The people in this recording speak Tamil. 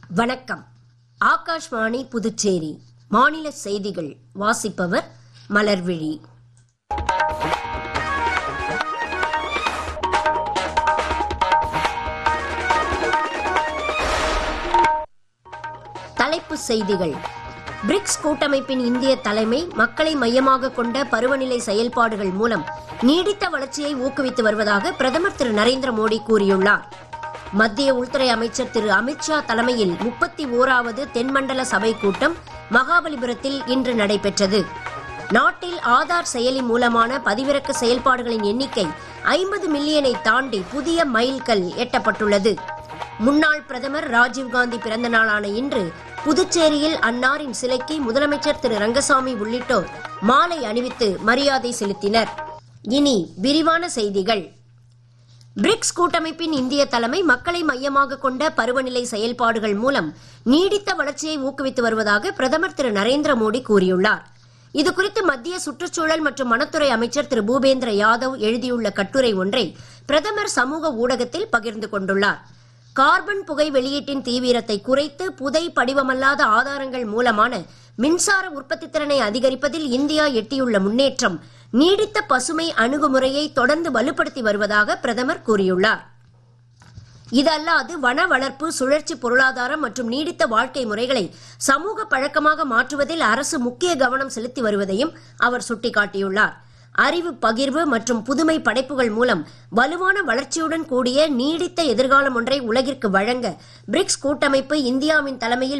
வணக்கம் ஆகாஷ்வாணி புதுச்சேரி மாநில செய்திகள் வாசிப்பவர் மலர்விழி தலைப்புச் செய்திகள் பிரிக்ஸ் கூட்டமைப்பின் இந்திய தலைமை மக்களை மையமாக கொண்ட பருவநிலை செயல்பாடுகள் மூலம் நீடித்த வளர்ச்சியை ஊக்குவித்து வருவதாக பிரதமர் திரு நரேந்திர மோடி கூறியுள்ளார் மத்திய உள்துறை அமைச்சர் திரு அமித்ஷா தலைமையில் முப்பத்தி ஓராவது தென்மண்டல சபை கூட்டம் மகாபலிபுரத்தில் இன்று நடைபெற்றது நாட்டில் ஆதார் செயலி மூலமான பதிவிறக்க செயல்பாடுகளின் எண்ணிக்கை ஐம்பது மில்லியனை தாண்டி புதிய மைல்கல் எட்டப்பட்டுள்ளது முன்னாள் பிரதமர் ராஜீவ்காந்தி பிறந்த நாளான இன்று புதுச்சேரியில் அன்னாரின் சிலைக்கு முதலமைச்சர் திரு ரங்கசாமி உள்ளிட்டோர் மாலை அணிவித்து மரியாதை செலுத்தினர் இனி விரிவான செய்திகள் பிரிக்ஸ் கூட்டமைப்பின் இந்திய தலைமை மக்களை மையமாக கொண்ட பருவநிலை செயல்பாடுகள் மூலம் நீடித்த வளர்ச்சியை ஊக்குவித்து வருவதாக பிரதமர் திரு நரேந்திர மோடி கூறியுள்ளார் இதுகுறித்து மத்திய சுற்றுச்சூழல் மற்றும் வனத்துறை அமைச்சர் திரு பூபேந்திர யாதவ் எழுதியுள்ள கட்டுரை ஒன்றை பிரதமர் சமூக ஊடகத்தில் பகிர்ந்து கொண்டுள்ளார் கார்பன் புகை வெளியீட்டின் தீவிரத்தை குறைத்து புதை படிவமல்லாத ஆதாரங்கள் மூலமான மின்சார உற்பத்தி திறனை அதிகரிப்பதில் இந்தியா எட்டியுள்ள முன்னேற்றம் நீடித்த பசுமை அணுகுமுறையை தொடர்ந்து வலுப்படுத்தி வருவதாக பிரதமர் கூறியுள்ளார் இதல்லாது வன வளர்ப்பு சுழற்சி பொருளாதாரம் மற்றும் நீடித்த வாழ்க்கை முறைகளை சமூக பழக்கமாக மாற்றுவதில் அரசு முக்கிய கவனம் செலுத்தி வருவதையும் அவர் சுட்டிக்காட்டியுள்ளார் அறிவு பகிர்வு மற்றும் புதுமை படைப்புகள் மூலம் வலுவான வளர்ச்சியுடன் கூடிய நீடித்த எதிர்காலம் ஒன்றை உலகிற்கு வழங்க பிரிக்ஸ் கூட்டமைப்பு இந்தியாவின் தலைமையில்